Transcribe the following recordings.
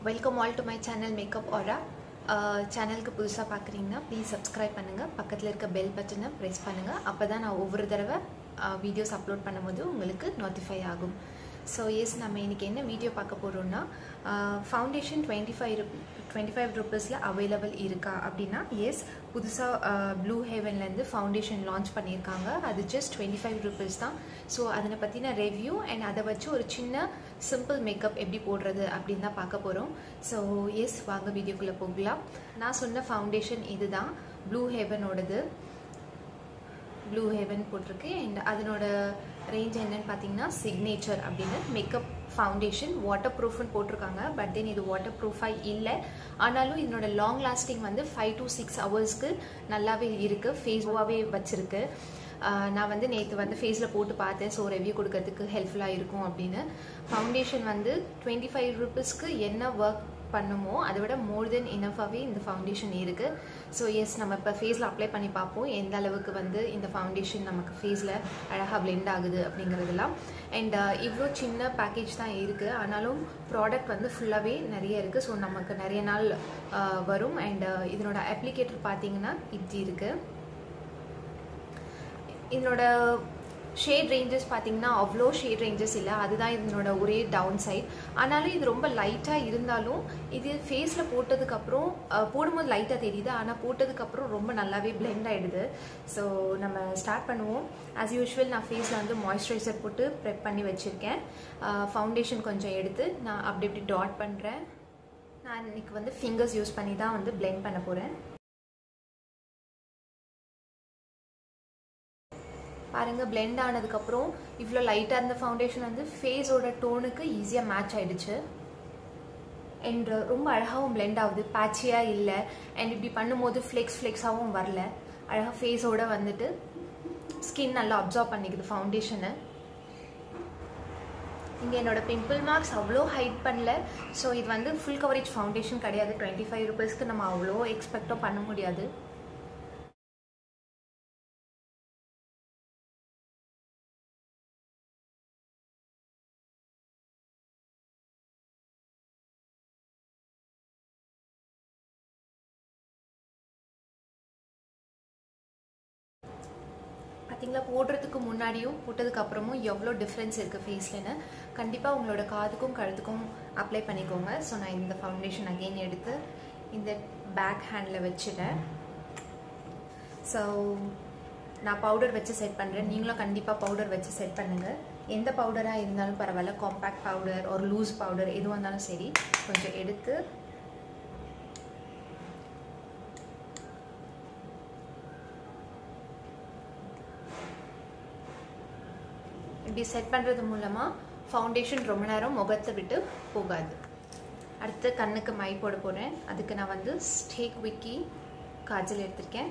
welcome all to my channel makeup aura சேனலுக்கு புதுசாக பார்க்குறீங்கன்னா ப்ளீஸ் சப்ஸ்கிரைப் பண்ணுங்கள் பக்கத்தில் இருக்க பெல் பட்டனை ப்ரெஸ் பண்ணுங்கள் அப்போ தான் நான் ஒவ்வொரு தடவை வீடியோஸ் அப்லோட் பண்ணும்போது உங்களுக்கு நோட்டிஃபை ஆகும் ஸோ எஸ் நம்ம இன்றைக்கி என்ன வீடியோ பார்க்க போகிறோம்னா ஃபவுண்டேஷன் டுவெண்ட்டி ஃபைவ் ருப் டுவெண்ட்டி ஃபைவ் ருபீஸில் அவைலபிள் இருக்கா அப்படின்னா எஸ் புதுசாக ப்ளூ ஹேவன்லேருந்து ஃபவுண்டேஷன் லான்ச் பண்ணியிருக்காங்க அது ஜஸ்ட் டுவெண்ட்டி ஃபைவ் ருபீஸ் தான் ஸோ அதனை பற்றின ரிவ்யூ அண்ட் அதை வச்சு ஒரு சின்ன சிம்பிள் மேக்கப் எப்படி போடுறது அப்படின்னு தான் பார்க்க போகிறோம் ஸோ எஸ் வாங்க வீடியோக்குள்ளே போகலாம் நான் சொன்ன ஃபவுண்டேஷன் இதுதான் ப்ளூ ஹேவனோடது ப்ளூ ஹேவன் போட்டிருக்கு அண்ட் அதனோட ரேஞ்ச் என்னன்னு பார்த்தீங்கன்னா சிக்னேச்சர் அப்படின்னு மேக்கப் ஃபவுண்டேஷன் வாட்டர் ப்ரூஃப்னு போட்டிருக்காங்க பட் தென் இது வாட்டர் ப்ரூஃபாக இல்லை ஆனாலும் இதனோட லாங் லாஸ்டிங் வந்து ஃபைவ் டு சிக்ஸ் ஹவர்ஸ்க்கு நல்லாவே இருக்குது ஃபேஸ்வாகவே வச்சுருக்கு நான் வந்து நேற்று வந்து ஃபேஸில் போட்டு பார்த்தேன் ஸோ ரிவ்யூ கொடுக்கறதுக்கு ஹெல்ப்ஃபுல்லாக இருக்கும் அப்படின்னு ஃபவுண்டேஷன் வந்து டுவெண்ட்டி ஃபைவ் ருபீஸ்க்கு என்ன ஒர்க் பண்ணுமோ அதை விட மோர் தென் இனஃபாகவே இந்த ஃபவுண்டேஷன் இருக்குது ஸோ எஸ் நம்ம இப்போ ஃபேஸில் அப்ளை பண்ணி பார்ப்போம் எந்த அளவுக்கு வந்து இந்த ஃபவுண்டேஷன் நமக்கு ஃபேஸில் அழகாக பிளெண்ட் ஆகுது அப்படிங்கிறதுலாம் அண்ட் இவ்வளோ சின்ன பேக்கேஜ் தான் இருக்குது ஆனாலும் ப்ராடக்ட் வந்து ஃபுல்லாகவே நிறைய இருக்குது ஸோ நமக்கு நிறைய நாள் வரும் அண்ட் இதனோட அப்ளிகேட்டர் பார்த்தீங்கன்னா இப்படி இருக்குது இதனோட ஷேட் ரேஞ்சஸ் பார்த்தீங்கன்னா அவ்வளோ ஷேட் ரேஞ்சஸ் இல்லை அதுதான் இதனோட ஒரே டவுன் சைட் ஆனாலும் இது ரொம்ப லைட்டாக இருந்தாலும் இது ஃபேஸில் போட்டதுக்கப்புறம் போடும்போது லைட்டாக தெரியுது ஆனால் போட்டதுக்கப்புறம் ரொம்ப நல்லாவே பிளெண்ட் ஆகிடுது ஸோ நம்ம ஸ்டார்ட் பண்ணுவோம் ஆஸ் யூஷுவல் நான் ஃபேஸில் வந்து மாய்ஸ்சரைசர் போட்டு ப்ரெப் பண்ணி வச்சுருக்கேன் ஃபவுண்டேஷன் கொஞ்சம் எடுத்து நான் அப்படி இப்படி டாட் பண்ணுறேன் நான் இன்னைக்கு வந்து ஃபிங்கர்ஸ் யூஸ் பண்ணி தான் வந்து பிளெண்ட் பண்ண போகிறேன் பாருங்கள் பிளெண்ட் ஆனதுக்கப்புறம் இவ்வளோ லைட்டாக இருந்த ஃபவுண்டேஷன் வந்து ஃபேஸோட டோனுக்கு ஈஸியாக மேட்ச் ஆகிடுச்சு அண்ட் ரொம்ப அழகாகவும் பிளெண்ட் ஆகுது பேச்சியாக இல்லை அண்ட் இப்படி பண்ணும்போது ஃப்ளெக்ஸ் ஃப்ளெக்ஸாகவும் வரல அழகாக ஃபேஸோட வந்துட்டு ஸ்கின் நல்லா அப்சார்ப் பண்ணிக்குது ஃபவுண்டேஷனை இங்கே என்னோட பிம்பிள் மார்க்ஸ் அவ்வளோ ஹைட் பண்ணல ஸோ இது வந்து ஃபுல் கவரேஜ் ஃபவுண்டேஷன் கிடையாது டுவெண்ட்டி ஃபைவ் ருபீஸ்க்கு நம்ம அவ்வளோ எக்ஸ்பெக்டும் பண்ண முடியாது பார்த்தீங்களா போடுறதுக்கு முன்னாடியும் போட்டதுக்கு அப்புறமும் எவ்வளோ டிஃப்ரென்ஸ் இருக்குது ஃபேஸ்லன்னு கண்டிப்பாக உங்களோட காதுக்கும் கழுத்துக்கும் அப்ளை பண்ணிக்கோங்க ஸோ நான் இந்த ஃபவுண்டேஷன் அகெயின் எடுத்து இந்த பேக் ஹேண்டில் வச்சுட்டேன் ஸோ நான் பவுடர் வச்சு செட் பண்ணுறேன் நீங்களும் கண்டிப்பாக பவுடர் வச்சு செட் பண்ணுங்கள் எந்த பவுடராக இருந்தாலும் பரவாயில்ல காம்பேக்ட் பவுடர் ஒரு லூஸ் பவுடர் எதுவாக இருந்தாலும் சரி கொஞ்சம் எடுத்து இப்படி செட் பண்ணுறது மூலமாக ஃபவுண்டேஷன் ரொம்ப நேரம் முகத்தை விட்டு போகாது அடுத்து கண்ணுக்கு மை போட போகிறேன் அதுக்கு நான் வந்து ஸ்டேக் விக்கி காஜல் எடுத்திருக்கேன்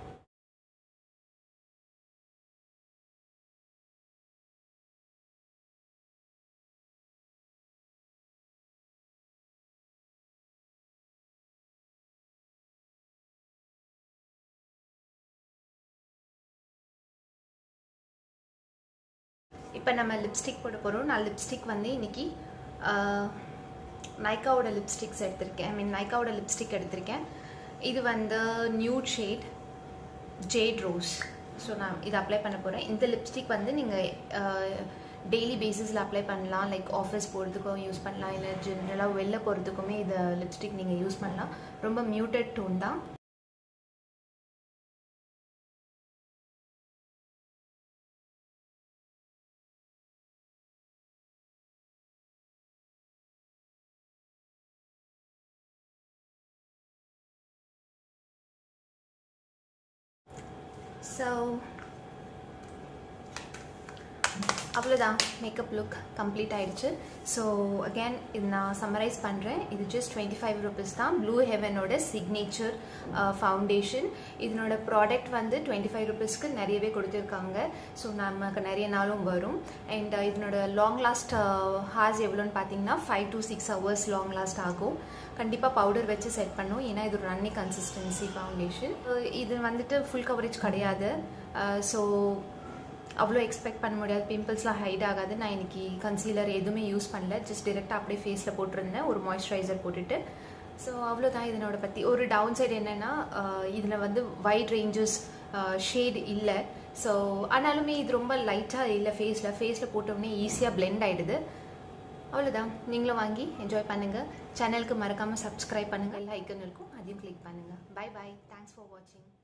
இப்போ நம்ம லிப்ஸ்டிக் போட போகிறோம் நான் லிப்ஸ்டிக் வந்து இன்னைக்கு நைக்காவோட லிப்ஸ்டிக்ஸ் எடுத்திருக்கேன் ஐ மீன் நைக்காவோட லிப்ஸ்டிக் எடுத்திருக்கேன் இது வந்து nude shade jade rose so நான் இதை அப்ளை பண்ண போகிறேன் இந்த லிப்ஸ்டிக் வந்து நீங்கள் டெய்லி பேசிஸில் அப்ளை பண்ணலாம் லைக் ஆஃபீஸ் போகிறதுக்கும் யூஸ் பண்ணலாம் இல்லை ஜென்ரலாக வெளில போகிறதுக்குமே இந்த லிப்ஸ்டிக் நீங்கள் யூஸ் பண்ணலாம் ரொம்ப மியூட்டட் டோன் தான் ஸோ அவ்வளோதான் மேக்கப் லுக் கம்ப்ளீட் ஆயிடுச்சு ஸோ அகேன் இது நான் சம்மரைஸ் பண்ணுறேன் இது ஜஸ்ட் டுவெண்ட்டி ஃபைவ் ருபீஸ் தான் ப்ளூ ஹெவனோட சிக்னேச்சர் ஃபவுண்டேஷன் இதனோட ப்ராடக்ட் வந்து டுவெண்ட்டி ஃபைவ் ருபீஸ்க்கு நிறையவே கொடுத்துருக்காங்க ஸோ நமக்கு நிறைய நாளும் வரும் அண்ட் இதனோட லாங் லாஸ்ட் ஹார்ஸ் எவ்வளோன்னு பார்த்தீங்கன்னா five to six hours long last ஆகும் கண்டிப்பாக பவுடர் வச்சு செட் பண்ணும் ஏன்னா இது ஒரு ரன்னி கன்சிஸ்டன்சி ஃபவுண்டேஷன் இது வந்துட்டு ஃபுல் கவரேஜ் கிடையாது ஸோ அவ்வளோ எக்ஸ்பெக்ட் பண்ண முடியாது பிம்பிள்ஸ்லாம் ஹைட் ஆகாது நான் இன்னைக்கு கன்சீலர் எதுவுமே யூஸ் பண்ணல ஜஸ்ட் டிரெக்டாக அப்படியே ஃபேஸில் போட்டிருந்தேன் ஒரு மாய்ஸ்சரைசர் போட்டுட்டு ஸோ அவ்வளோதான் இதனோட பற்றி ஒரு டவுன் சைடு என்னென்னா இதில் வந்து வைட் ரேஞ்சஸ் ஷேட் இல்லை ஸோ ஆனாலுமே இது ரொம்ப லைட்டாக இல்லை ஃபேஸில் ஃபேஸில் போட்டோடனே ஈஸியாக பிளெண்ட் ஆகிடுது அவ்வளோதான் நீங்களும் வாங்கி என்ஜாய் பண்ணுங்கள் சேனலுக்கு மறக்காமல் சப்ஸ்கிரைப் பண்ணுங்கள் லைக்கன் இருக்கும் அதையும் கிளிக் பண்ணுங்கள் பை பை தேங்க்ஸ் ஃபார் வாட்சிங்